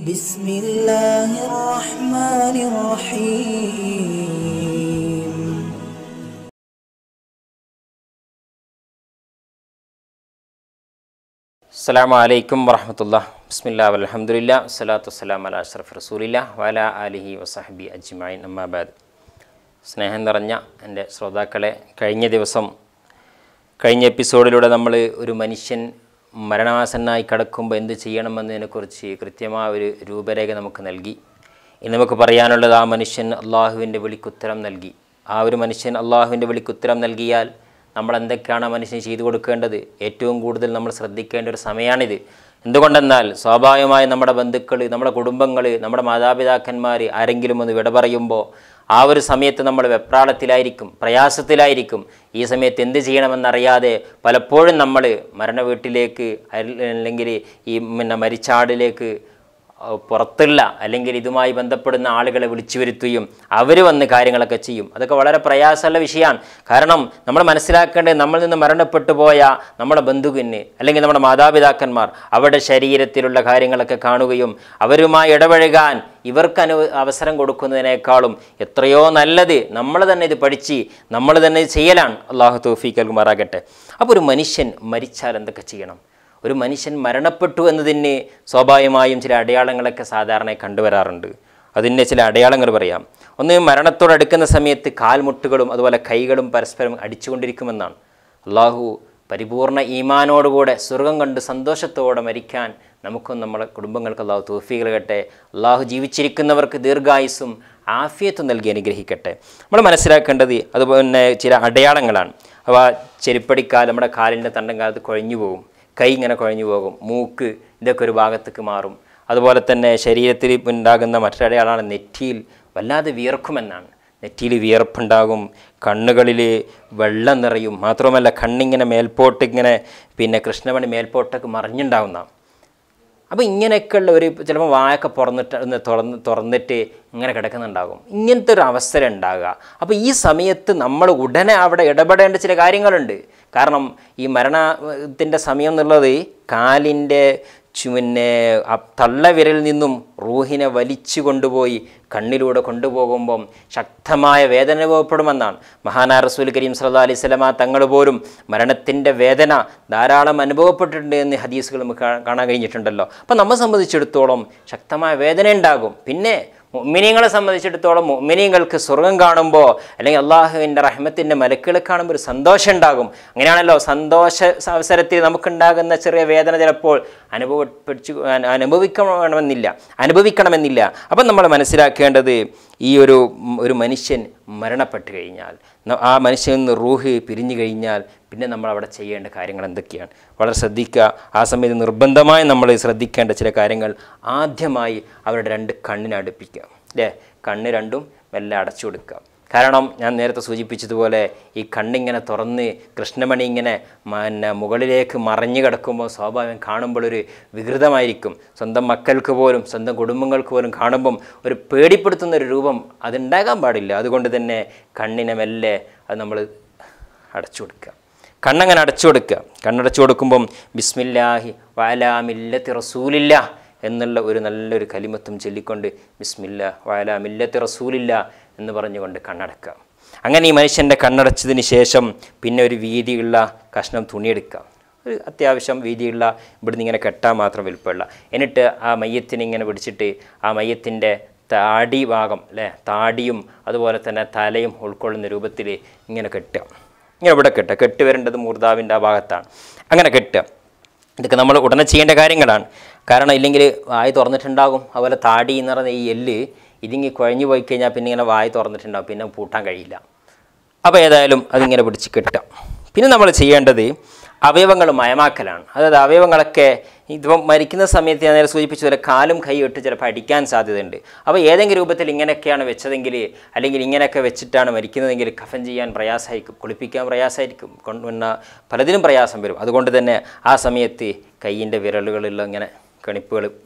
بسم الله الرحمن الرحيم അസ്സാം വലൈക്കും വറഹമത്തുള്ള ബിസ്മില്ലാ അലഹമുല്ല വസ്സലാത്തു വസ്സലാം അല അഷ്റഫ് റസൂലില്ല വല അലിഹി വസഹബി അജ്മായിൻ അമ്മാബാദ് സ്നേഹം നിറഞ്ഞ എൻ്റെ ശ്രോതാക്കളെ കഴിഞ്ഞ ദിവസം കഴിഞ്ഞ എപ്പിസോഡിലൂടെ നമ്മൾ ഒരു മനുഷ്യൻ മരണവാസനായി കിടക്കുമ്പോൾ എന്ത് ചെയ്യണമെന്നതിനെക്കുറിച്ച് കൃത്യമായ ഒരു രൂപരേഖ നമുക്ക് നൽകി ഇനി നമുക്ക് പറയാനുള്ളത് ആ മനുഷ്യൻ അള്ളാഹുവിൻ്റെ വിളിക്കുത്തരം നൽകി ആ ഒരു മനുഷ്യൻ അള്ളാഹുവിൻ്റെ വിളിക്കുത്തരം നൽകിയാൽ നമ്മൾ എന്തൊക്കെയാണ് ആ മനുഷ്യന് ചെയ്തു കൊടുക്കേണ്ടത് ഏറ്റവും കൂടുതൽ നമ്മൾ ശ്രദ്ധിക്കേണ്ട ഒരു സമയമാണിത് എന്തുകൊണ്ടെന്നാൽ സ്വാഭാവികമായി നമ്മുടെ ബന്ധുക്കൾ നമ്മുടെ കുടുംബങ്ങൾ നമ്മുടെ മാതാപിതാക്കന്മാർ ആരെങ്കിലും ഒന്ന് വിട പറയുമ്പോൾ ആ ഒരു സമയത്ത് നമ്മൾ വെപ്രാളത്തിലായിരിക്കും പ്രയാസത്തിലായിരിക്കും ഈ സമയത്ത് എന്ത് ചെയ്യണമെന്നറിയാതെ പലപ്പോഴും നമ്മൾ മരണ വീട്ടിലേക്ക് അല്ലെങ്കിൽ ഈ പിന്നെ മരിച്ചാടിലേക്ക് അഹ് പുറത്തുള്ള അല്ലെങ്കിൽ ഇതുമായി ബന്ധപ്പെടുന്ന ആളുകളെ വിളിച്ചു വരുത്തുകയും അവർ വന്ന് കാര്യങ്ങളൊക്കെ ചെയ്യും അതൊക്കെ വളരെ പ്രയാസമുള്ള വിഷയമാണ് കാരണം നമ്മൾ മനസ്സിലാക്കേണ്ടത് നമ്മളിൽ നിന്ന് മരണപ്പെട്ടു പോയ നമ്മുടെ ബന്ധുവിന് അല്ലെങ്കിൽ നമ്മുടെ മാതാപിതാക്കന്മാർ അവരുടെ ശരീരത്തിലുള്ള കാര്യങ്ങളൊക്കെ കാണുകയും അവരുമായി ഇടപഴകാൻ ഇവർക്ക് അനു അവസരം കൊടുക്കുന്നതിനേക്കാളും എത്രയോ നല്ലത് നമ്മൾ തന്നെ ഇത് പഠിച്ച് നമ്മൾ തന്നെ ഇത് ചെയ്യലാണ് അള്ളാഹു തൗഫീഖ് നൽകുമാറാകട്ടെ അപ്പോൾ ഒരു മനുഷ്യൻ മരിച്ചാൽ എന്തൊക്കെ ചെയ്യണം ഒരു മനുഷ്യൻ മരണപ്പെട്ടു എന്നതിന് സ്വാഭാവികമായും ചില അടയാളങ്ങളൊക്കെ സാധാരണ കണ്ടുവരാറുണ്ട് അതിൻ്റെ ചില അടയാളങ്ങൾ പറയാം ഒന്ന് മരണത്തോടടുക്കുന്ന സമയത്ത് കാൽമുട്ടുകളും അതുപോലെ കൈകളും പരസ്പരം അടിച്ചുകൊണ്ടിരിക്കുമെന്നാണ് അള്ളാഹു പരിപൂർണ ഈമാനോടുകൂടെ സ്വർഗം കണ്ട് സന്തോഷത്തോടെ മരിക്കാൻ നമുക്കും നമ്മുടെ കുടുംബങ്ങൾക്ക് അള്ളാഹു തോഫികൾ കട്ടെ അള്ളാഹു ജീവിച്ചിരിക്കുന്നവർക്ക് ദീർഘായുസ്സും ആഫിയത്തും നൽകി അനുഗ്രഹിക്കട്ടെ നമ്മൾ മനസ്സിലാക്കേണ്ടത് അതുപോലെ തന്നെ ചില അടയാളങ്ങളാണ് അവ ചെരുപ്പടിക്കാൽ നമ്മുടെ കാലിൻ്റെ തണ്ടം കാലത്ത് കുഴഞ്ഞു പോകും കൈ ഇങ്ങനെ കുഴഞ്ഞു പോകും മൂക്ക് ഇതൊക്കെ ഒരു ഭാഗത്തേക്ക് മാറും അതുപോലെ തന്നെ ശരീരത്തിൽ ഉണ്ടാകുന്ന മറ്റൊരടയാളാണ് നെറ്റിയിൽ വല്ലാതെ വിയർക്കുമെന്നാണ് നെറ്റിയിൽ വിയർപ്പുണ്ടാകും കണ്ണുകളിൽ വെള്ളം നിറയും മാത്രമല്ല കണ്ണിങ്ങനെ മേൽപോട്ട് ഇങ്ങനെ പിന്നെ കൃഷ്ണമണി മേൽപോട്ടൊക്കെ മറിഞ്ഞുണ്ടാകുന്ന അപ്പോൾ ഇങ്ങനെയൊക്കെയുള്ള ഒരു ചിലപ്പോൾ വായൊക്കെ പുറന്നിട്ട് ഒന്ന് തുറന്ന് തുറന്നിട്ട് ഇങ്ങനെ കിടക്കുന്നുണ്ടാകും ഇങ്ങനത്തെ ഒരു അവസരം ഉണ്ടാകുക അപ്പോൾ ഈ സമയത്ത് നമ്മൾ ഉടനെ അവിടെ ഇടപെടേണ്ട ചില കാര്യങ്ങളുണ്ട് കാരണം ഈ മരണത്തിൻ്റെ സമയം എന്നുള്ളത് കാലിൻ്റെ ചു- പിന്നെ ആ തള്ളവിരലിൽ നിന്നും റൂഹിനെ വലിച്ചു കൊണ്ടുപോയി കണ്ണിലൂടെ കൊണ്ടുപോകുമ്പം ശക്തമായ വേദന അനുഭവപ്പെടുമെന്നാണ് മഹാനാ റസൂൽ കരീം സല്ലാ അലൈഹി സ്വലമ തങ്ങൾ പോലും മരണത്തിൻ്റെ വേദന ധാരാളം അനുഭവപ്പെട്ടിട്ടുണ്ട് എന്ന് ഹദീസുകൾ നമുക്ക് കാ- കാണാൻ കഴിഞ്ഞിട്ടുണ്ടല്ലോ അപ്പം നമ്മെ സംബന്ധിച്ചിടത്തോളം ശക്തമായ വേദന ഉണ്ടാകും പിന്നെ മുഅ്മിനീങ്ങളെ സംബന്ധിച്ചിടത്തോളം മുഅ്മിനീങ്ങൾക്ക് സ്വർഗം കാണുമ്പോൾ അല്ലെങ്കിൽ അള്ളാഹുവിൻ്റെ റഹ്മത്തിൻ്റെ മലക്കുകളെ കാണുമ്പോൾ ഒരു സന്തോഷം ഉണ്ടാകും അങ്ങനെയാണല്ലോ സന്തോഷ അവസരത്തിൽ നമുക്കുണ്ടാകുന്ന ചെറിയ വേദന ചിലപ്പോൾ അനുഭവപ്പെടിച്ചു അനുഭവിക്കണമെന്നില്ല അനുഭവിക്കണമെന്നില്ല അപ്പം നമ്മൾ മനസ്സിലാക്കേണ്ടത് ഈ ഒരു ഒരു മനുഷ്യൻ മരണപ്പെട്ട് കഴിഞ്ഞാൽ ന- ആ മനുഷ്യൻ നിന്ന് റൂഹ് പിരിഞ്ഞു കഴിഞ്ഞാൽ പിന്നെ നമ്മൾ അവിടെ ചെയ്യേണ്ട കാര്യങ്ങൾ എന്തൊക്കെയാണ് വളരെ ശ്രദ്ധിക്കുക ആ സമയത്ത് നിർബന്ധമായി നമ്മൾ ശ്രദ്ധിക്കേണ്ട ചില കാര്യങ്ങൾ ആദ്യമായി അവരുടെ രണ്ട് കണ്ണിനെ അടുപ്പിക്കുക അല്ലേ കണ്ണ് രണ്ടും മെല്ലെ അടച്ചു കൊടുക്കുക കാരണം ഞാൻ നേരത്തെ സൂചിപ്പിച്ചതുപോലെ ഈ കണ്ണിങ്ങനെ തുറന്ന് കൃഷ്ണമണി ഇങ്ങനെ പിന്നെ മുകളിലേക്ക് മറഞ്ഞു കിടക്കുമ്പോൾ സ്വാഭാവികം കാണുമ്പോൾ ഒരു വികൃതമായിരിക്കും സ്വന്തം മക്കൾക്ക് പോലും സ്വന്തം കുടുംബങ്ങൾക്ക് പോലും കാണുമ്പം ഒരു പേടിപ്പെടുത്തുന്ന ഒരു രൂപം അതുണ്ടാകാൻ പാടില്ല അതുകൊണ്ട് തന്നെ കണ്ണിനെ മെല്ലെ അത് നമ്മൾ അടച്ചു കൊടുക്കുക കണ്ണങ്ങനെ അടച്ചു കൊടുക്കുക കണ്ണടച്ചു കൊടുക്കുമ്പം ബിസ്മില്ലാഹി വാലാ മില്ലത്തി റസൂലില്ല എന്നുള്ള ഒരു നല്ലൊരു കലിമത്തും ചൊല്ലിക്കൊണ്ട് ബിസ്മില്ല വാലാ മില്ലത്തി റസൂലില്ല എന്ന് പറഞ്ഞുകൊണ്ട് കണ്ണടക്കുക അങ്ങനെ ഈ മനുഷ്യൻ്റെ കണ്ണടച്ചതിന് ശേഷം പിന്നെ ഒരു വീതിയുള്ള കഷ്ണം തുണിയെടുക്കുക ഒരു അത്യാവശ്യം വീതിയുള്ള ഇവിടുന്ന് ഇങ്ങനെ കെട്ടാൻ മാത്രം വലുപ്പമുള്ള എന്നിട്ട് ആ മയ്യത്തിനെ ഇങ്ങനെ പിടിച്ചിട്ട് ആ മയ്യത്തിൻ്റെ താടി ഭാഗം അല്ലേ താടിയും അതുപോലെ തന്നെ തലയും ഉൾക്കൊള്ളുന്ന രൂപത്തിൽ ഇങ്ങനെ കെട്ടുക ഇങ്ങനെ ഇവിടെ കെട്ടുക കെട്ട് വരേണ്ടത് മൂർദാവിൻ്റെ ആ ഭാഗത്താണ് അങ്ങനെ കെട്ടുക ഇതൊക്കെ നമ്മൾ ഉടനെ ചെയ്യേണ്ട കാര്യങ്ങളാണ് കാരണം ഇല്ലെങ്കിൽ വായി തുറന്നിട്ടുണ്ടാകും അതുപോലെ താടി എന്ന് പറയുന്ന ഈ എല്ല് ഇതിങ്ങി കുഴഞ്ഞു പോയി കഴിഞ്ഞാൽ പിന്നെ ഇങ്ങനെ വായി തുറന്നിട്ടുണ്ടാകും പിന്നെ പൂട്ടാൻ കഴിയില്ല അപ്പോൾ ഏതായാലും അതിങ്ങനെ പിടിച്ച് കെട്ടാം പിന്നെ നമ്മൾ ചെയ്യേണ്ടത് അവയവങ്ങൾ മയമാക്കലാണ് അതായത് അവയവങ്ങളൊക്കെ ഇതിപ്പം മരിക്കുന്ന സമയത്ത് ഞാൻ നേരെ സൂചിപ്പിച്ചതുപോലെ കാലും കൈയും ഇട്ട് ചിലപ്പോൾ അടിക്കാൻ സാധ്യതയുണ്ട് അപ്പോൾ ഏതെങ്കിലും രൂപത്തിൽ ഇങ്ങനെയൊക്കെയാണ് വെച്ചതെങ്കിൽ അല്ലെങ്കിൽ ഇങ്ങനെയൊക്കെ വെച്ചിട്ടാണ് മരിക്കുന്നതെങ്കിൽ കഫൻ ചെയ്യാൻ പ്രയാസമായിരിക്കും കുളിപ്പിക്കാൻ പ്രയാസമായിരിക്കും കൊണ്ട് പിന്നെ പലതിനും പ്രയാസം വരും അതുകൊണ്ട് തന്നെ ആ സമയത്ത് കൈയിൻ്റെ വിരലുകളിലുള്ള ഇങ്ങനെ കണിപ്പുകൾ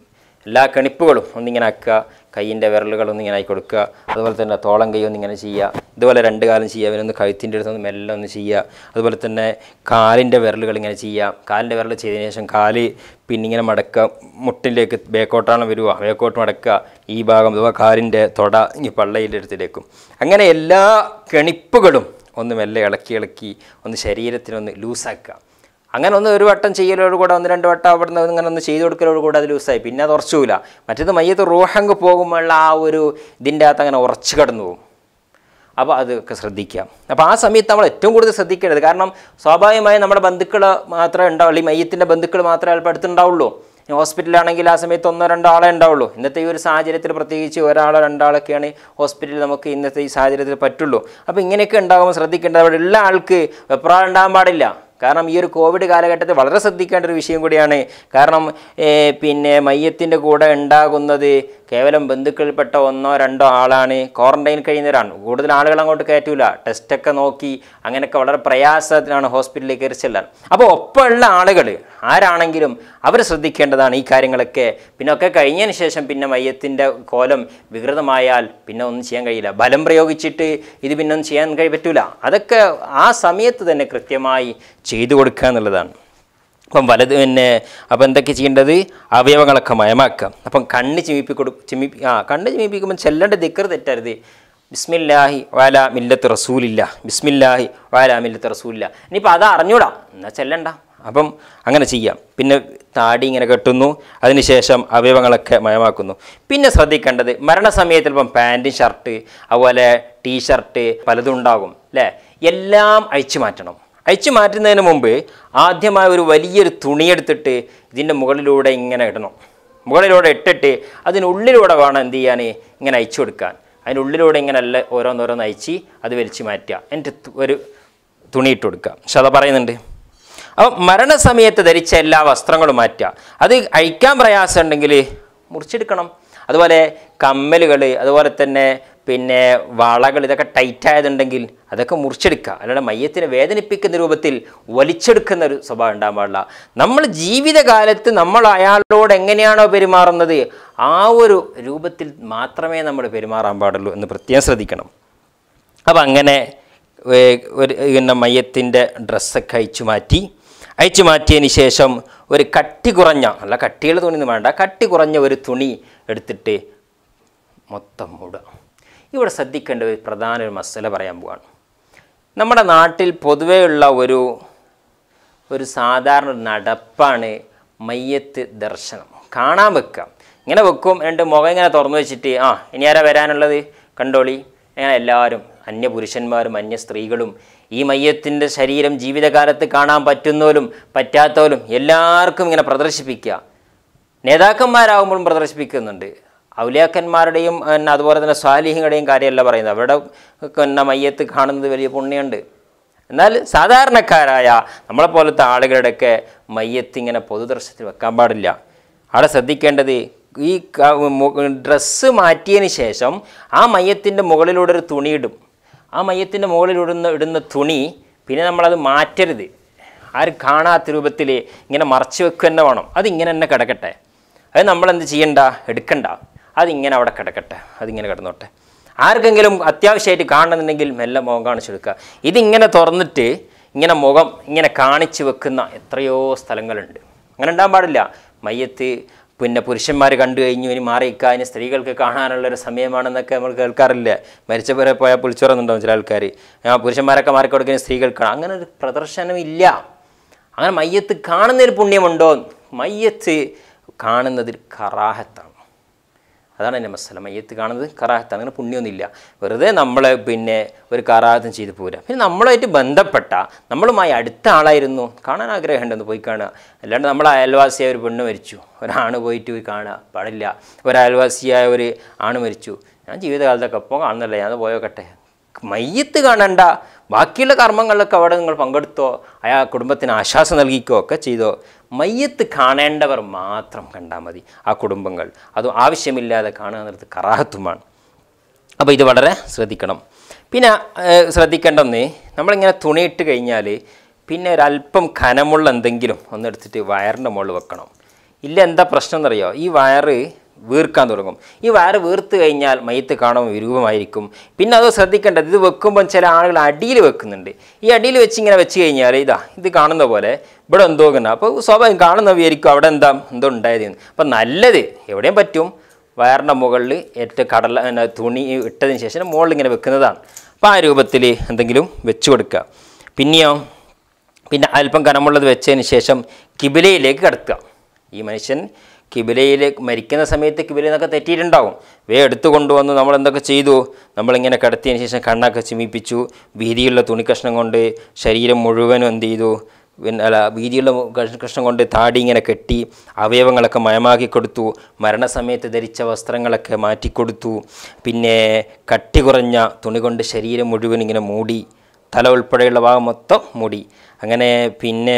എല്ലാ കണിപ്പുകളും ഒന്നിങ്ങനെ ആക്കുക കൈയിൻ്റെ വിരലുകൾ ഒന്നിങ്ങനെ ആക്കി കൊടുക്കുക അതുപോലെ തന്നെ തോളം കൈ ഒന്നിങ്ങനെ ചെയ്യുക ഇതുപോലെ രണ്ട് കാലം ചെയ്യുക അവനൊന്ന് കഴുത്തിൻ്റെ അടുത്ത് ഒന്ന് മെല്ലെ ഒന്ന് ചെയ്യുക അതുപോലെ തന്നെ കാലിൻ്റെ വിരലുകൾ ഇങ്ങനെ ചെയ്യുക കാലിൻ്റെ വിരൽ ചെയ്തതിന് ശേഷം കാല് പിന്നെ ഇങ്ങനെ മടക്കുക മുട്ടിലേക്ക് ബേക്കോട്ടാണ് വരിക ബേക്കോട്ട് മടക്കുക ഈ ഭാഗം അഥവാ കാലിൻ്റെ തൊട ഈ പള്ളയിൻ്റെ അടുത്തിലേക്കും അങ്ങനെ എല്ലാ കണിപ്പുകളും ഒന്ന് മെല്ലെ ഇളക്കി ഇളക്കി ഒന്ന് ശരീരത്തിനൊന്ന് ലൂസാക്കുക അങ്ങനെ ഒന്ന് ഒരു വട്ടം ചെയ്യലോട് കൂടെ ഒന്ന് രണ്ട് വട്ടം അവിടുന്ന് ഇങ്ങനെ ഒന്ന് ചെയ്ത് കൊടുക്കലോട് കൂടെ അത് ലൂസായി പിന്നെ അത് ഉറച്ചൂല മറ്റേത് മയ്യത്ത് റൂഹങ്ക് പോകുമ്പോഴുള്ള ആ ഒരു ഇതിൻ്റെ അകത്ത് അങ്ങനെ ഉറച്ചു കിടന്നു പോകും അപ്പോൾ അതൊക്കെ ശ്രദ്ധിക്കാം അപ്പോൾ ആ സമയത്ത് നമ്മൾ ഏറ്റവും കൂടുതൽ ശ്രദ്ധിക്കേണ്ടത് കാരണം സ്വാഭാവികമായും നമ്മുടെ ബന്ധുക്കൾ മാത്രമേ ഉണ്ടാവുള്ളൂ ഈ മയ്യത്തിൻ്റെ ബന്ധുക്കൾ മാത്രമേ അല്പം അടുത്തുണ്ടാവുള്ളൂ ഇനി ഹോസ്പിറ്റലാണെങ്കിൽ ആ സമയത്ത് ഒന്നോ രണ്ടോ ആളെ ഉണ്ടാവുള്ളൂ ഇന്നത്തെ ഈ ഒരു സാഹചര്യത്തിൽ പ്രത്യേകിച്ച് ഒരാളോ രണ്ടാളൊക്കെയാണ് ഹോസ്പിറ്റലിൽ നമുക്ക് ഇന്നത്തെ ഈ സാഹചര്യത്തിൽ പറ്റുള്ളൂ അപ്പോൾ ഇങ്ങനെയൊക്കെ ഉണ്ടാകുമ്പോൾ ശ്രദ്ധിക്കേണ്ടത് അവിടെ ഉള്ള ആൾക്ക് വെപ്രാളം ഉണ്ടാകാൻ പാടില്ല കാരണം ഈ ഒരു കോവിഡ് കാലഘട്ടത്തിൽ വളരെ ശ്രദ്ധിക്കേണ്ട ഒരു വിഷയം കൂടിയാണ് കാരണം ഏ, പിന്നെ മയ്യത്തിൻ്റെ കൂടെ ഉണ്ടാകുന്നത് കേവലം ബന്ധുക്കളിൽപ്പെട്ട ഒന്നോ രണ്ടോ ആളാണ് ക്വാറന്റൈൻ കഴിയുന്നവരാണ് കൂടുതൽ ആളുകൾ അങ്ങോട്ട് കയറ്റൂല ടെസ്റ്റൊക്കെ നോക്കി അങ്ങനെയൊക്കെ വളരെ പ്രയാസത്തിലാണ് ഹോസ്പിറ്റലിൽ കയറി ചെല്ലാൻ അപ്പോൾ ഒപ്പമുള്ള ആളുകൾ ആരാണെങ്കിലും അവർ ശ്രദ്ധിക്കേണ്ടതാണ് ഈ കാര്യങ്ങളൊക്കെ പിന്നെ ഒക്കെ കഴിഞ്ഞതിന് ശേഷം പിന്നെ മയ്യത്തിൻ്റെ കോലം വികൃതമായാൽ പിന്നെ ഒന്നും ചെയ്യാൻ കഴിയില്ല ബലം പ്രയോഗിച്ചിട്ട് ഇത് പിന്നെ ഒന്നും ചെയ്യാൻ കഴി പറ്റൂല അതൊക്കെ ആ സമയത്ത് തന്നെ കൃത്യമായി ചെയ്തു കൊടുക്കുക എന്നുള്ളതാണ് അപ്പം വലത് പിന്നെ അപ്പം എന്തൊക്കെ ചെയ്യേണ്ടത് അവയവങ്ങളൊക്കെ മയമാക്കുക അപ്പം കണ്ണ് ചിമിപ്പി കൊടു ചിമിപ്പി ആ കണ്ണ് ചിമിപ്പിക്കുമ്പോൾ ചെല്ലേണ്ട ദിക്കർ തെറ്റരുത് ബിസ്മില്ലാഹി വാല മില്ലത്ത് റസൂലില്ല ബിസ്മില്ലാഹി വാല മില്ലത്ത് റസൂലില്ല ഇനിയിപ്പോൾ അത് അറിഞ്ഞൂടാ എന്നാൽ ചെല്ലണ്ട അപ്പം അങ്ങനെ ചെയ്യാം പിന്നെ താടി ഇങ്ങനെ കെട്ടുന്നു അതിനുശേഷം അവയവങ്ങളൊക്കെ മയമാക്കുന്നു പിന്നെ ശ്രദ്ധിക്കേണ്ടത് മരണസമയത്ത് ചിലപ്പം പാൻറ് ഷർട്ട് അതുപോലെ ടീ ഷർട്ട് പലതും ഉണ്ടാകും അല്ലേ എല്ലാം അഴിച്ചു മാറ്റണം അഴിച്ചു മാറ്റുന്നതിന് മുമ്പ് ആദ്യമായി ഒരു വലിയൊരു തുണിയെടുത്തിട്ട് ഇതിൻ്റെ മുകളിലൂടെ ഇങ്ങനെ ഇടണം മുകളിലൂടെ ഇട്ടിട്ട് അതിനുള്ളിലൂടെ വേണം എന്ത് ചെയ്യാൻ ഇങ്ങനെ അയച്ചു കൊടുക്കാൻ അതിനുള്ളിലൂടെ ഇങ്ങനെ അല്ല ഓരോന്നോരോന്ന് അയച്ച് അത് വലിച്ചു മാറ്റുക എന്നിട്ട് തു- ഒരു തുണി ഇട്ട് കൊടുക്കുക പക്ഷെ അത് പറയുന്നുണ്ട് അപ്പം മരണസമയത്ത് ധരിച്ച എല്ലാ വസ്ത്രങ്ങളും മാറ്റുക അത് അഴിക്കാൻ പ്രയാസം ഉണ്ടെങ്കിൽ മുറിച്ചെടുക്കണം അതുപോലെ കമ്മലുകൾ അതുപോലെ തന്നെ പിന്നെ വളകൾ ഇതൊക്കെ ടൈറ്റ് ആയതുണ്ടെങ്കിൽ അതൊക്കെ മുറിച്ചെടുക്കുക അല്ലാതെ മയ്യത്തിനെ വേദനിപ്പിക്കുന്ന രൂപത്തിൽ വലിച്ചെടുക്കുന്ന ഒരു സ്വഭാവം ഉണ്ടാകാൻ പാടില്ല നമ്മൾ ജീവിതകാലത്ത് നമ്മൾ അയാളോട് എങ്ങനെയാണോ പെരുമാറുന്നത് ആ ഒരു രൂപത്തിൽ മാത്രമേ നമ്മൾ പെരുമാറാൻ പാടുള്ളൂ എന്ന് പ്രത്യേകം ശ്രദ്ധിക്കണം അപ്പം അങ്ങനെ ഏ, ഒരു പിന്നെ മയ്യത്തിൻ്റെ ഡ്രസ്സൊക്കെ അയച്ചു മാറ്റി അയച്ചു മാറ്റിയതിന് ശേഷം ഒരു കട്ടി കുറഞ്ഞ അല്ല കട്ടിയുള്ള തുണിയൊന്നും വേണ്ട കട്ടി കുറഞ്ഞ ഒരു തുണി എടുത്തിട്ട് മൊത്തം മൂടുക ഇവിടെ ശ്രദ്ധിക്കേണ്ട ഒരു പ്രധാന ഒരു മസല പറയാൻ പോവാണ് നമ്മുടെ നാട്ടിൽ പൊതുവെയുള്ള ഒരു ഒരു സാധാരണ ഒരു നടപ്പാണ് മയ്യത്ത് ദർശനം കാണാൻ വെക്കുക ഇങ്ങനെ വെക്കും രണ്ട് മുഖം ഇങ്ങനെ തുറന്നു വെച്ചിട്ട് ആ ഇനി ആരാ വരാനുള്ളത് കണ്ടോളി അങ്ങനെ എല്ലാവരും അന്യ പുരുഷന്മാരും അന്യ സ്ത്രീകളും ഈ മയ്യത്തിൻ്റെ ശരീരം ജീവിതകാലത്ത് കാണാൻ പറ്റുന്നവരും പറ്റാത്തവരും എല്ലാവർക്കും ഇങ്ങനെ പ്രദർശിപ്പിക്കുക നേതാക്കന്മാരാകുമ്പോഴും പ്രദർശിപ്പിക്കുന്നുണ്ട് ഔലിയാക്കന്മാരുടെയും പിന്നെ അതുപോലെ തന്നെ സ്വാലിഹിങ്ങളുടെയും കാര്യമല്ല പറയുന്നത് അവരുടെ പിന്നെ മയ്യത്ത് കാണുന്നത് വലിയ പുണ്യമുണ്ട് എന്നാൽ സാധാരണക്കാരായ നമ്മളെ പോലത്തെ ആളുകളുടെയൊക്കെ മയ്യത്ത് ഇങ്ങനെ പൊതുദർശനത്തിൽ വെക്കാൻ പാടില്ല അവിടെ ശ്രദ്ധിക്കേണ്ടത് ഈ ഡ്രസ്സ് മാറ്റിയതിന് ശേഷം ആ മയ്യത്തിൻ്റെ മുകളിലൂടെ ഒരു തുണി ഇടും ആ മയ്യത്തിൻ്റെ മുകളിലിടുന്ന ഇടുന്ന തുണി പിന്നെ നമ്മളത് മാറ്റരുത് ആരും കാണാത്ത രൂപത്തിൽ ഇങ്ങനെ മറച്ചു വെക്കുക തന്നെ വേണം അതിങ്ങനെ തന്നെ കിടക്കട്ടെ അത് നമ്മളെന്ത് ചെയ്യണ്ട എടുക്കണ്ട അതിങ്ങനെ അവിടെ കിടക്കട്ടെ അതിങ്ങനെ കിടന്നോട്ടെ ആർക്കെങ്കിലും അത്യാവശ്യമായിട്ട് കാണണമെന്നുണ്ടെങ്കിൽ മെല്ലെ മുഖം കാണിച്ചെടുക്കുക ഇതിങ്ങനെ തുറന്നിട്ട് ഇങ്ങനെ മുഖം ഇങ്ങനെ കാണിച്ചു വെക്കുന്ന എത്രയോ സ്ഥലങ്ങളുണ്ട് അങ്ങനെ ഉണ്ടാകാൻ പാടില്ല മയ്യത്ത് പിന്നെ പുരുഷന്മാർ കണ്ടു കഴിഞ്ഞു ഇനി മാറിയിക്കുക ഇനി സ്ത്രീകൾക്ക് കാണാനുള്ളൊരു സമയമാണെന്നൊക്കെ നമ്മൾ കേൾക്കാറില്ലേ മരിച്ചവരെ പോയാൽ പുളിച്ചുറന്നുണ്ടാവും ചില ആൾക്കാർ ആ പുരുഷന്മാരൊക്കെ മാറിക്കൊടുക്കുന്ന സ്ത്രീകൾക്കാണ് അങ്ങനെ ഒരു പ്രദർശനം ഇല്ല അങ്ങനെ മയ്യത്ത് കാണുന്നതിൽ പുണ്യമുണ്ടോ മയ്യത്ത് കാണുന്നതിൽ കറാഹത്താണ് അതാണ് എൻ്റെ മസല മയ്യത്ത് കാണുന്നത് കറാഹത്താണ് അങ്ങനെ പുണ്യമൊന്നുമില്ല വെറുതെ നമ്മൾ പിന്നെ ഒരു കറാഹത്തും ചെയ്ത് പോരാ പിന്നെ നമ്മളുമായിട്ട് ബന്ധപ്പെട്ട നമ്മളുമായി അടുത്ത ആളായിരുന്നു കാണാൻ ആഗ്രഹമുണ്ടെന്ന് പോയി കാണുക അല്ലാണ്ട് നമ്മൾ അയൽവാസിയായ ഒരു പെണ്ണ് മരിച്ചു ഒരാണ് പോയിട്ട് പോയി കാണുക പാടില്ല ഒരു അയൽവാസിയായ ഒരു ആണ് മരിച്ചു ഞാൻ ജീവിതകാലത്തൊക്കെ ഒപ്പം കാണുന്നില്ല ഞാൻ പോയോക്കട്ടെ മയ്യത്ത് കാണണ്ട ബാക്കിയുള്ള കർമ്മങ്ങളിലൊക്കെ അവിടെ നിങ്ങൾ പങ്കെടുത്തോ അയാ കുടുംബത്തിന് ആശ്വാസം നൽകിക്കോ ഒക്കെ ചെയ്തോ മയ്യത്ത് കാണേണ്ടവർ മാത്രം കണ്ടാൽ മതി ആ കുടുംബങ്ങൾ അത് ആവശ്യമില്ലാതെ കാണുക എന്നുള്ളത് കറാഹത്തുമാണ് അപ്പോൾ ഇത് വളരെ ശ്രദ്ധിക്കണം പിന്നെ ഏഹ്, ശ്രദ്ധിക്കേണ്ടൊന്ന് നമ്മളിങ്ങനെ തുണിയിട്ട് കഴിഞ്ഞാൽ പിന്നെ ഒരല്പം കനമുള്ള എന്തെങ്കിലും ഒന്നെടുത്തിട്ട് വയറിൻ്റെ മുകളിൽ വെക്കണം ഇല്ല എന്താ പ്രശ്നം എന്നറിയോ ഈ വയറ് വീർക്കാൻ തുടങ്ങും ഈ വയറ് വീർത്ത് കഴിഞ്ഞാൽ മയ്യത്ത് കാണുമ്പോൾ വിരൂപമായിരിക്കും പിന്നെ അത് ശ്രദ്ധിക്കേണ്ടത് ഇത് വെക്കുമ്പോൾ ചില ആളുകൾ അടിയിൽ വെക്കുന്നുണ്ട് ഈ അടിയിൽ വെച്ച് ഇങ്ങനെ വെച്ച് കഴിഞ്ഞാൽ ഇതാ ഇത് കാണുന്ന പോലെ ഇവിടെ എന്തോ കണ്ട അപ്പോൾ സ്വാഭാവികം കാണുന്ന വിചാരിക്കും അവിടെ എന്താ എന്തോ ഉണ്ടായത് അപ്പം നല്ലത് എവിടെയും പറ്റും വയറിൻ്റെ മുകളിൽ ഏറ്റവും കടല പിന്നെ തുണി ഇട്ടതിന് ശേഷം മുകളിൽ ഇങ്ങനെ വെക്കുന്നതാണ് അപ്പോൾ ആ രൂപത്തിൽ എന്തെങ്കിലും വെച്ച് കൊടുക്കുക പിന്നെയോ പിന്നെ അല്പം കനമുള്ളത് വെച്ചതിന് ശേഷം കിബിലയിലേക്ക് കടത്തുക ഈ മനുഷ്യൻ കിബിലയിലേക്ക് മരിക്കുന്ന സമയത്ത് കിബില എന്നൊക്കെ തെറ്റിയിട്ടുണ്ടാവും വേ എടുത്തു കൊണ്ടുവന്ന് നമ്മൾ എന്തൊക്കെ ചെയ്തു നമ്മളിങ്ങനെ കിടത്തിയതിന് ശേഷം കണ്ണൊക്കെ ചിമിപ്പിച്ചു വീതിയുള്ള തുണിക്കഷ്ണം കൊണ്ട് ശരീരം മുഴുവനും എന്ത് ചെയ്തു പിന്നെ അല്ല വീതിയുള്ള കഷ- കഷ്ണം കൊണ്ട് താടി ഇങ്ങനെ കെട്ടി അവയവങ്ങളൊക്കെ മയമാക്കി കൊടുത്തു മരണസമയത്ത് ധരിച്ച വസ്ത്രങ്ങളൊക്കെ മാറ്റിക്കൊടുത്തു പിന്നെ കട്ടി കുറഞ്ഞ തുണി കൊണ്ട് ശരീരം മുഴുവൻ ഇങ്ങനെ മൂടി തല ഉൾപ്പെടെയുള്ള ഭാഗം മൊത്തം മൂടി അങ്ങനെ പിന്നെ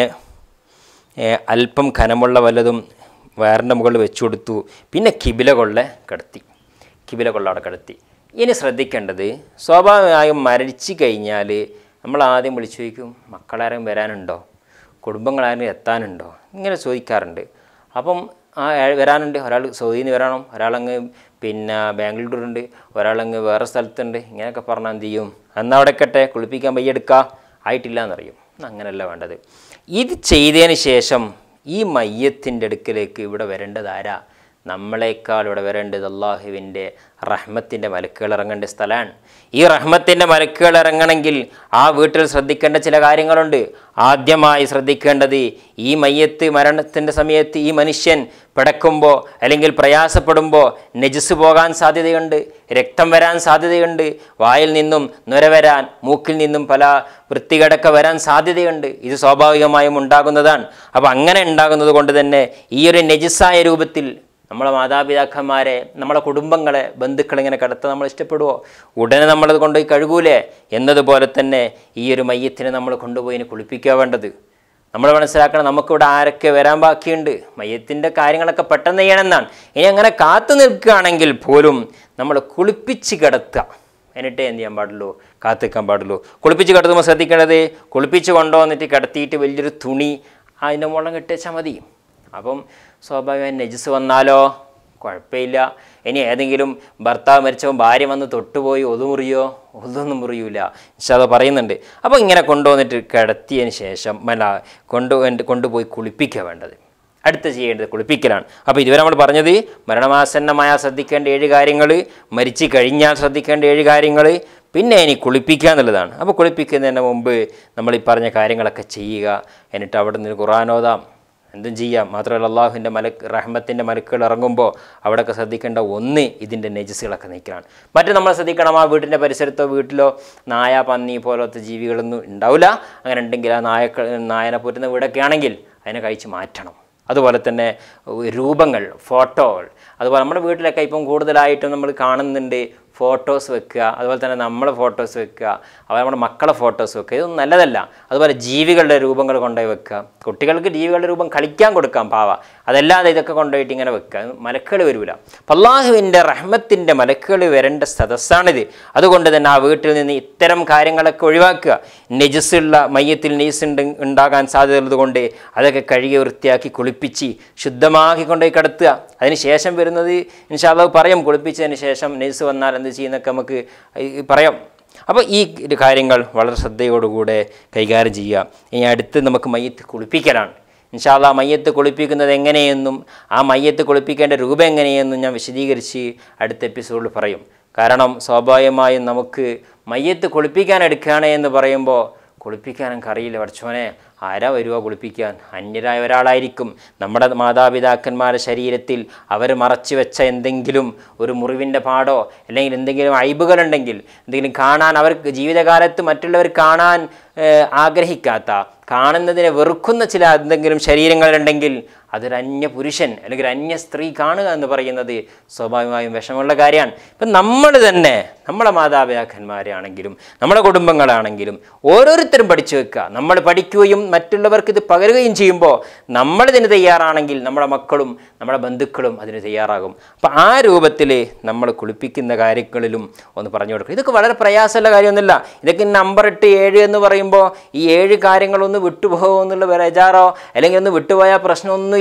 ഏ, അല്പം ഖനമുള്ള വല്ലതും വയറിൻ്റെ മുകളിൽ വെച്ചു കൊടുത്തു പിന്നെ കിബില കൊള്ള കിടത്തി കിബില കൊള്ള അവിടെ കിടത്തി ഇനി ശ്രദ്ധിക്കേണ്ടത് സ്വാഭാവികമായും മരിച്ചു കഴിഞ്ഞാൽ നമ്മൾ ആദ്യം വിളിച്ചു ചോദിക്കും മക്കളാരും വരാനുണ്ടോ കുടുംബങ്ങളാരും എത്താനുണ്ടോ ഇങ്ങനെ ചോദിക്കാറുണ്ട് അപ്പം ആ ഏ- വരാനുണ്ട് ഒരാൾ സൗദിയിൽ നിന്ന് വരണം ഒരാളങ്ങ് പിന്നെ ബാംഗ്ലൂരുണ്ട് ഒരാളങ്ങ് വേറെ സ്ഥലത്തുണ്ട് ഇങ്ങനെയൊക്കെ പറഞ്ഞാൽ എന്ത് ചെയ്യും എന്നാൽ അവിടെ കട്ടെ കുളിപ്പിക്കാൻ വയ്യെടുക്കുക ആയിട്ടില്ല എന്നറിയും അങ്ങനെയല്ല വേണ്ടത് ഇത് ചെയ്തതിന് ശേഷം ഈ മയ്യത്തിൻ്റെ അടുക്കലേക്ക് ഇവിടെ വരേണ്ടത് ആരാ നമ്മളെക്കാൾ ഇവിടെ വരേണ്ടത് അള്ളാഹുവിൻ്റെ റഹ്മത്തിൻ്റെ മലക്കുകൾ ഇറങ്ങേണ്ട സ്ഥലമാണ് ഈ റഹ്മത്തിൻ്റെ മലക്കുകൾ ഇറങ്ങണമെങ്കിൽ ആ വീട്ടിൽ ശ്രദ്ധിക്കേണ്ട ചില കാര്യങ്ങളുണ്ട് ആദ്യമായി ശ്രദ്ധിക്കേണ്ടത് ഈ മയ്യത്ത് മരണത്തിൻ്റെ സമയത്ത് ഈ മനുഷ്യൻ പിടക്കുമ്പോൾ അല്ലെങ്കിൽ പ്രയാസപ്പെടുമ്പോൾ നെജസ് പോകാൻ സാധ്യതയുണ്ട് രക്തം വരാൻ സാധ്യതയുണ്ട് വായിൽ നിന്നും നുര വരാൻ മൂക്കിൽ നിന്നും പല വൃത്തികേടൊക്കെ വരാൻ സാധ്യതയുണ്ട് ഇത് സ്വാഭാവികമായും ഉണ്ടാകുന്നതാണ് അപ്പോൾ അങ്ങനെ ഉണ്ടാകുന്നത് കൊണ്ട് തന്നെ ഈ ഒരു നെജിസായ രൂപത്തിൽ നമ്മളെ മാതാപിതാക്കന്മാരെ നമ്മളെ കുടുംബങ്ങളെ ബന്ധുക്കളെ ഇങ്ങനെ കടത്താൻ നമ്മൾ ഇഷ്ടപ്പെടുവോ ഉടനെ നമ്മളത് കൊണ്ടുപോയി കഴുകൂലേ എന്നതുപോലെ തന്നെ ഈ ഒരു മയ്യത്തിനെ നമ്മൾ കൊണ്ടുപോയി ഇനി കുളിപ്പിക്കുക വേണ്ടത് നമ്മൾ മനസ്സിലാക്കണം നമുക്കിവിടെ ആരൊക്കെ വരാൻ ബാക്കിയുണ്ട് മയ്യത്തിൻ്റെ കാര്യങ്ങളൊക്കെ പെട്ടെന്ന് ചെയ്യണമെന്നാണ് ഇനി അങ്ങനെ കാത്തു നിൽക്കുകയാണെങ്കിൽ പോലും നമ്മൾ കുളിപ്പിച്ച് കിടത്തുക എന്നിട്ടേ എന്ത് ചെയ്യാൻ പാടുള്ളൂ കാത്തു നിൽക്കാൻ പാടുള്ളൂ കുളിപ്പിച്ച് കിടത്തുമ്പോൾ ശ്രദ്ധിക്കേണ്ടത് കുളിപ്പിച്ച് കൊണ്ടുവന്നിട്ട് കിടത്തിയിട്ട് വലിയൊരു തുണി അതിൻ്റെ മുളം കെട്ടിച്ചാൽ മതി അപ്പം സ്വാഭാവികമായി നജസ് വന്നാലോ കുഴപ്പമില്ല ഇനി ഏതെങ്കിലും ഭർത്താവ് മരിച്ചപ്പോൾ ഭാര്യ വന്ന് തൊട്ടുപോയി ഒതുമുറിയോ ഒതൊന്നും മുറിയൂല പക്ഷെ അത് പറയുന്നുണ്ട് അപ്പോൾ ഇങ്ങനെ കൊണ്ടുവന്നിട്ട് കിടത്തിയതിന് ശേഷം അല്ല കൊണ്ടു കൊണ്ടുപോയി കുളിപ്പിക്കുക വേണ്ടത് അടുത്ത ചെയ്യേണ്ടത് കുളിപ്പിക്കലാണ് അപ്പോൾ ഇതുവരെ നമ്മൾ പറഞ്ഞത് മരണമാസന്നമായ ശ്രദ്ധിക്കേണ്ട ഏഴ് കാര്യങ്ങൾ മരിച്ചു കഴിഞ്ഞാൽ ശ്രദ്ധിക്കേണ്ട ഏഴ് കാര്യങ്ങൾ പിന്നെ ഇനി കുളിപ്പിക്കുക എന്നുള്ളതാണ് അപ്പോൾ കുളിപ്പിക്കുന്നതിന് മുമ്പ് നമ്മൾ ഈ പറഞ്ഞ കാര്യങ്ങളൊക്കെ ചെയ്യുക എന്നിട്ട് അവിടെ നിന്ന് ഖുറാനോദാം എന്തും ചെയ്യാം മാത്രമല്ല അള്ളാഹുവിൻ്റെ മലക്ക് റഹ്മത്തിൻ്റെ മലക്കുകൾ ഇറങ്ങുമ്പോൾ അവിടെയൊക്കെ ശ്രദ്ധിക്കേണ്ട ഒന്ന് ഇതിൻ്റെ നെജസുകളൊക്കെ നീക്കലാണ് മറ്റു നമ്മൾ ശ്രദ്ധിക്കണം ആ വീട്ടിൻ്റെ പരിസരത്തോ വീട്ടിലോ നായ പന്നി പോലത്തെ ജീവികളൊന്നും ഉണ്ടാവില്ല അങ്ങനെ ഉണ്ടെങ്കിൽ ആ നായക്ക നായനെ പോറ്റുന്ന വീടൊക്കെ ആണെങ്കിൽ അതിനെ കഴിച്ച് മാറ്റണം അതുപോലെ തന്നെ രൂപങ്ങൾ ഫോട്ടോകൾ അതുപോലെ നമ്മുടെ വീട്ടിലൊക്കെ ഇപ്പം കൂടുതലായിട്ടും നമ്മൾ കാണുന്നുണ്ട് ഫോട്ടോസ് വെക്കുക അതുപോലെ തന്നെ നമ്മളെ ഫോട്ടോസ് വെക്കുക അതുപോലെ നമ്മുടെ മക്കളെ ഫോട്ടോസ് വെക്കുക ഇതൊന്നും നല്ലതല്ല അതുപോലെ ജീവികളുടെ രൂപങ്ങൾ കൊണ്ടുപോയി വെക്കുക കുട്ടികൾക്ക് ജീവികളുടെ രൂപം കളിക്കാൻ കൊടുക്കാം പാവ അതല്ലാതെ ഇതൊക്കെ കൊണ്ടുപോയിട്ട് ഇങ്ങനെ വെക്കുക മലക്കുകൾ വരില്ല അപ്പം അള്ളാഹുവിൻ്റെ റഹ്മത്തിൻ്റെ മലക്കുകൾ വരേണ്ട സദസ്സാണിത് അതുകൊണ്ട് തന്നെ ആ വീട്ടിൽ നിന്ന് ഇത്തരം കാര്യങ്ങളൊക്കെ ഒഴിവാക്കുക നെജസ്സുള്ള മയ്യത്തിൽ നെയ്സ് ഉണ്ട് ഉണ്ടാകാൻ സാധ്യതയുള്ളത് കൊണ്ട് അതൊക്കെ കഴുകി വൃത്തിയാക്കി കുളിപ്പിച്ച് ശുദ്ധമാക്കി കൊണ്ടുപോയി കിടത്തുക അതിന് ശേഷം വരുന്നത് ഇൻഷാല്ലാഹ് പറയും കുളിപ്പിച്ചതിന് ശേഷം നെയ്സ് വന്നാൽ എന്ത് ചെയ്യുന്നൊക്കെ നമുക്ക് ഈ പറയാം അപ്പോൾ ഈ ഒരു കാര്യങ്ങൾ വളരെ ശ്രദ്ധയോടുകൂടെ കൈകാര്യം ചെയ്യുക ഇനി അടുത്ത് നമുക്ക് മയ്യത്ത് കുളിപ്പിക്കലാണ് ഇൻഷാല്ല മയ്യത്ത് കുളിപ്പിക്കുന്നത് എങ്ങനെയെന്നും ആ മയ്യത്ത് കുളിപ്പിക്കേണ്ട രൂപം എങ്ങനെയെന്നും ഞാൻ വിശദീകരിച്ച് അടുത്ത എപ്പിസോഡിൽ പറയും കാരണം സ്വാഭാവികമായും നമുക്ക് മയ്യത്ത് കുളിപ്പിക്കാൻ എടുക്കുകയാണ് എന്ന് പറയുമ്പോൾ കുളിപ്പിക്കാൻ എനിക്ക് അറിയില്ല പഠിച്ചോനെ ആരാ വരുക കുളിപ്പിക്കാൻ അന്യരായ ഒരാളായിരിക്കും നമ്മുടെ മാതാപിതാക്കന്മാരുടെ ശരീരത്തിൽ അവർ മറച്ചു വെച്ച എന്തെങ്കിലും ഒരു മുറിവിൻ്റെ പാടോ അല്ലെങ്കിൽ എന്തെങ്കിലും അയബുകളുണ്ടെങ്കിൽ എന്തെങ്കിലും കാണാൻ അവർക്ക് ജീവിതകാലത്ത് മറ്റുള്ളവർ കാണാൻ ഏഹ്, ആഗ്രഹിക്കാത്ത കാണുന്നതിനെ വെറുക്കുന്ന ചില എന്തെങ്കിലും ശരീരങ്ങളുണ്ടെങ്കിൽ അതൊരു അന്യ പുരുഷൻ അല്ലെങ്കിൽ ഒരു അന്യ സ്ത്രീ കാണുക എന്ന് പറയുന്നത് സ്വാഭാവികമായും വിഷമമുള്ള കാര്യമാണ് ഇപ്പം നമ്മൾ തന്നെ നമ്മളെ മാതാപിതാക്കന്മാരെ ആണെങ്കിലും നമ്മുടെ കുടുംബങ്ങളാണെങ്കിലും ഓരോരുത്തരും പഠിച്ചു വെക്കുക നമ്മൾ പഠിക്കുകയും മറ്റുള്ളവർക്ക് ഇത് പകരുകയും ചെയ്യുമ്പോൾ നമ്മളിതിന് തയ്യാറാണെങ്കിൽ നമ്മുടെ മക്കളും നമ്മുടെ ബന്ധുക്കളും അതിന് തയ്യാറാകും അപ്പം ആ രൂപത്തിൽ നമ്മൾ കുളിപ്പിക്കുന്ന കാര്യങ്ങളിലും ഒന്ന് പറഞ്ഞു കൊടുക്കുക ഇതൊക്കെ വളരെ പ്രയാസമുള്ള കാര്യമൊന്നുമില്ല ഇതൊക്കെ നമ്പർ എട്ട് ഏഴ് എന്ന് പറയുമ്പോൾ ഈ ഏഴ് കാര്യങ്ങളൊന്ന് വിട്ടുപോകുമോ എന്നുള്ള ബേജാറോ അല്ലെങ്കിൽ ഒന്ന് വിട്ടുപോയാൽ പ്രശ്നമൊന്നുമില്ല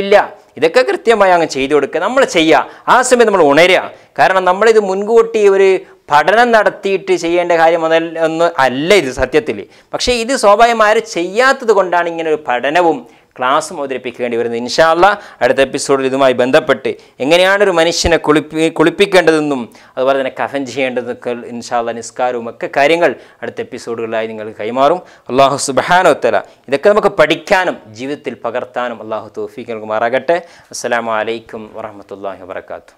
ഇല്ല ഇതൊക്കെ കൃത്യമായി അങ്ങ് ചെയ്തു കൊടുക്കുക നമ്മൾ ചെയ്യുക ആ സമയത്ത് നമ്മൾ ഉണരുക കാരണം നമ്മളിത് മുൻകൂട്ടി ഒരു പഠനം നടത്തിയിട്ട് ചെയ്യേണ്ട കാര്യം മുതൽ ഒന്നും അല്ല ഇത് സത്യത്തിൽ പക്ഷേ ഇത് സ്വാഭാവികമാരും ചെയ്യാത്തത് കൊണ്ടാണ് ഇങ്ങനെ ഒരു പഠനവും ക്ലാസ്സും അവതരിപ്പിക്കേണ്ടി വരുന്നത് ഇൻഷാല്ല അടുത്ത എപ്പിസോഡിൽ ഇതുമായി ബന്ധപ്പെട്ട് എങ്ങനെയാണ് ഒരു മനുഷ്യനെ കുളിപ്പി കുളിപ്പിക്കേണ്ടതെന്നും അതുപോലെ തന്നെ കഫൻ ചെയ്യേണ്ടതൊക്കെ ഇൻഷാല്ല നിസ്കാരവും ഒക്കെ കാര്യങ്ങൾ അടുത്ത എപ്പിസോഡുകളായി നിങ്ങൾക്ക് കൈമാറും അള്ളാഹു സുബാനോത്തല ഇതൊക്കെ നമുക്ക് പഠിക്കാനും ജീവിതത്തിൽ പകർത്താനും അള്ളാഹു തോഫീക്ക് നൽകുമാറാകട്ടെ അസ്സലാമു അലൈക്കും വറഹമത്തല്ലാഹി വാത്തു